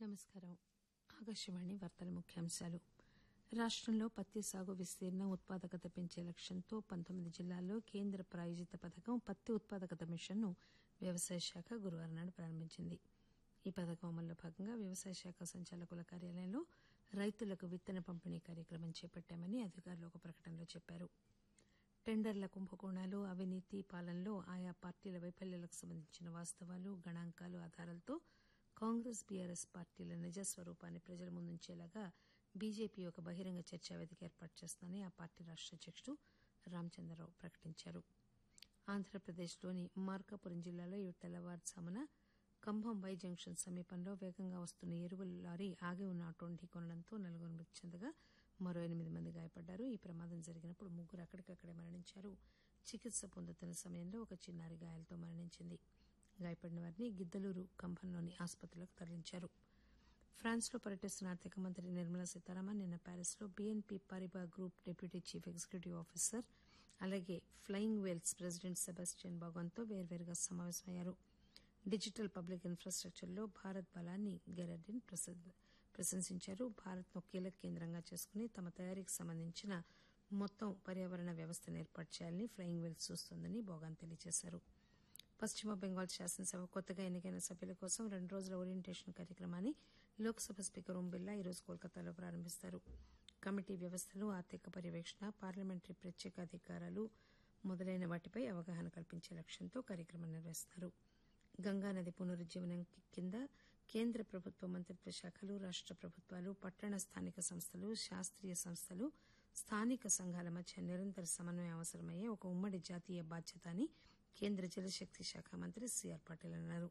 నమస్కారం ఆకాశవాణి వార్తల ముఖ్యాంశాలు రాష్టంలో పత్తి సాగు విస్తీర్ణం ఉత్పాదకత పెంచే లక్ష్యంతో పంతొమ్మిది జిల్లాల్లో కేంద్ర ప్రాయోజిత పథకం పత్తి ఉత్పాదకత మిషన్ను వ్యవసాయ శాఖ గురువారం నాడు ప్రారంభించింది ఈ పథకం అమల్లో భాగంగా వ్యవసాయ శాఖ సంచాలకుల కార్యాలయంలో రైతులకు విత్తన పంపిణీ కార్యక్రమం చేపట్టామని అధికారులు ఒక ప్రకటనలో చెప్పారు టెండర్ల కుంభకోణాలు అవినీతి పాలనలో ఆయా పార్టీల వైఫల్యాలకు సంబంధించిన వాస్తవాలు గణాంకాలు ఆధారాలతో కాంగ్రెస్ బీఆర్ఎస్ పార్టీల నిజ స్వరూపాన్ని ప్రజల ముందుంచేలాగా బీజేపీ ఒక బహిరంగ చర్చా వేదిక ఏర్పాటు చేస్తుందని ఆ పార్టీ రాష్ట అధ్యకుడు రామచంద్రరావు ప్రకటించారు ఆంధ్రప్రదేశ్లోని మార్కాపురం జిల్లాలో ఈ తెల్లవారుజామున కంభం వై జంక్షన్ సమీపంలో వేగంగా వస్తున్న ఎరువుల లారీ ఆగి ఉన్న ఆటోను ఢీకొనడంతో నలుగురు మృతి చెందగా మరో ఎనిమిది మంది గాయపడ్డారు ఈ ప్రమాదం జరిగినప్పుడు ముగ్గురు అక్కడికక్కడే మరణించారు చికిత్స పొందుతున్న సమయంలో ఒక చిన్నారి గాయాలతో మరణించింది గాయపడిన వారిని గిద్దలూరు కంభంలోని ఆసుపత్రులకు తరలించారు ఫ్రాన్స్ లో పర్యటిస్తున్న ఆర్థిక మంత్రి నిర్మలా సీతారామన్ నిన్న ప్యారిస్ లో BNP Paribas group deputy chief executive officer అలాగే ఫ్లయింగ్ వేల్స్ ప్రెసిడెంట్ సెబాస్టియన్ బాగోన్తో వేర్వేరుగా సమావేశమయ్యారు డిజిటల్ పబ్లిక్ ఇన్ఫ్రాస్టక్చర్ లో భారత్ బలాన్ని గెరడిన్ ప్రశంసించారు భారత్ ను కీలక కేంద్రంగా చేసుకుని తమ తయారీకి సంబంధించిన మొత్తం పర్యావరణ వ్యవస్థను ఏర్పాటు చేయాలని ఫ్లయింగ్ వేల్స్ చూస్తోందని బోగాన్ తెలియజేశారు పశ్చిమ బెంగాల్ శాసనసభ కొత్తగా ఎన్నికైన సభ్యుల కోసం రెండు రోజుల ఓరియంటేషన్ కార్యక్రమాన్ని లోక్సభ స్పీకర్ ఓం బిర్లా ఈరోజు కోల్కతాలో ప్రారంభిస్తారు కమిటీ వ్యవస్థలు ఆర్థిక పర్యవేక్షణ పార్లమెంటరీ ప్రత్యేక అధికారాలు మొదలైన వాటిపై అవగాహన కల్పించే లక్ష్యంతో కార్యక్రమం నిర్వహిస్తున్నారు గంగానది పునరుజ్జీవనం కింద కేంద్ర ప్రభుత్వ మంత్రిత్వ శాఖలు రాష్ట ప్రభుత్వాలు పట్టణ స్థానిక సంస్థలు శాస్తీయ సంస్థలు స్థానిక సంఘాల మధ్య నిరంతర సమన్వయం అవసరమయ్యే ఒక ఉమ్మడి జాతీయ బాధ్యత అని కేంద్ర జలశక్తి శాఖ మంత్రి సీఆర్ పాటిల్ అన్నారు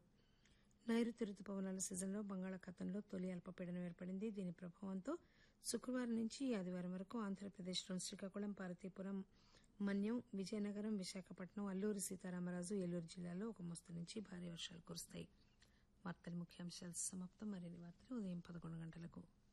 నైరుతి రుతుపవనాల సీజన్లో బంగాళాఖాతంలో తొలి అల్పపీడనం ఏర్పడింది దీని ప్రభావంతో శుక్రవారం నుంచి ఆదివారం వరకు ఆంధ్రప్రదేశ్లోని శ్రీకాకుళం పార్వతీపురం మన్యం విజయనగరం విశాఖపట్నం అల్లూరి సీతారామరాజు ఏలూరు జిల్లాల్లో ఒక మోస్తరు నుంచి భారీ వర్షాలు కురుస్తాయి వార్తల ముఖ్యాంశాలు సమాప్తం మరిన్ని వార్తలు ఉదయం పదకొండు గంటలకు